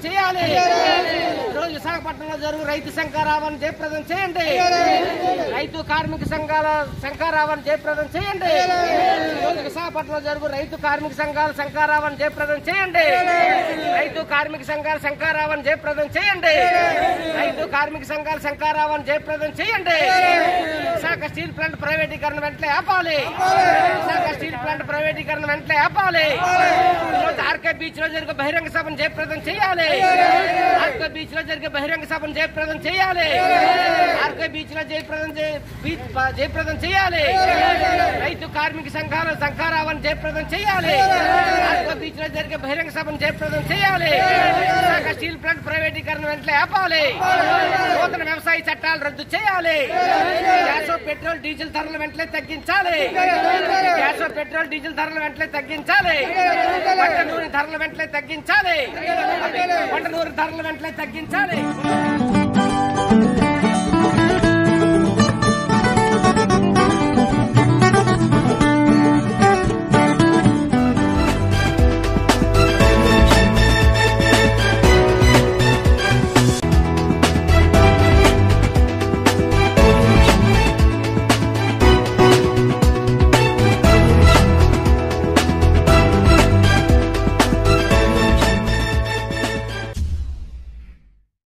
చేయాలి ఈరోజు విశాఖపట్నంలో జరుగు రైతు శంకారావాన్ని జయప్రదం చేయండి రైతు కార్మిక సంఘాల శంకారావాన్ని జయప్రదం చేయండి ఈరోజు విశాఖపట్నంలో జరుగు రైతు కార్మిక సంఘాల శంకారావాన్ని జయప్రదం చేయండి రైతు కార్మిక సంఘాల శంకారావాన్ని జయప్రదం చేయండి రైతు కార్మిక సంఘాల శంకారావాన్ని జయప్రదం చేయండి విశాఖ స్టీల్ ప్లాంట్ ప్రైవేటీకరణ వెంటనే ఆపాలి విశాఖ స్టీల్ ప్లాంట్ ప్రైవేటీకరణ వెంటనే ఆపాలి ఈరోజు ఆర్కే బీచ్ లో జరిగే బహిరంగ సభను జయప్రదం చేయాలి ఆర్కే బీచ్ లో జరిగే బహిరంగ సభను జయప్రదం చేయాలి ఆర్కే బీచ్ లో జయప్రదం చే- బీచ్ ప- జయప్రదం చేయాలి రైతు కార్మిక సంఘాల సంఘారావాన్ని జయప్రదం చేయాలి ఆర్కే బీచ్ లో జరిగే బహిరంగ సభను జయప్రదం చేయాలి విశాఖ స్టీల్ ప్లాంట్ ప్రైవేటీకరణ వెంటనే ఆపాలి నూతన వ్యవసాయ చట్టాలు రద్దు చేయాలి గ్యాస్ పెట్రోల్ డీజిల్ ధరలు వెంటనే తగ్గించాలి గ్యాస్ పెట్రోల్ డీజిల్ ధరలు వెంటనే తగ్గించాలి వంట నూనె ధరలు వెంటనే తగ్గించాలి వంట నూనె ధరలు వెంటనే తగ్గించాలి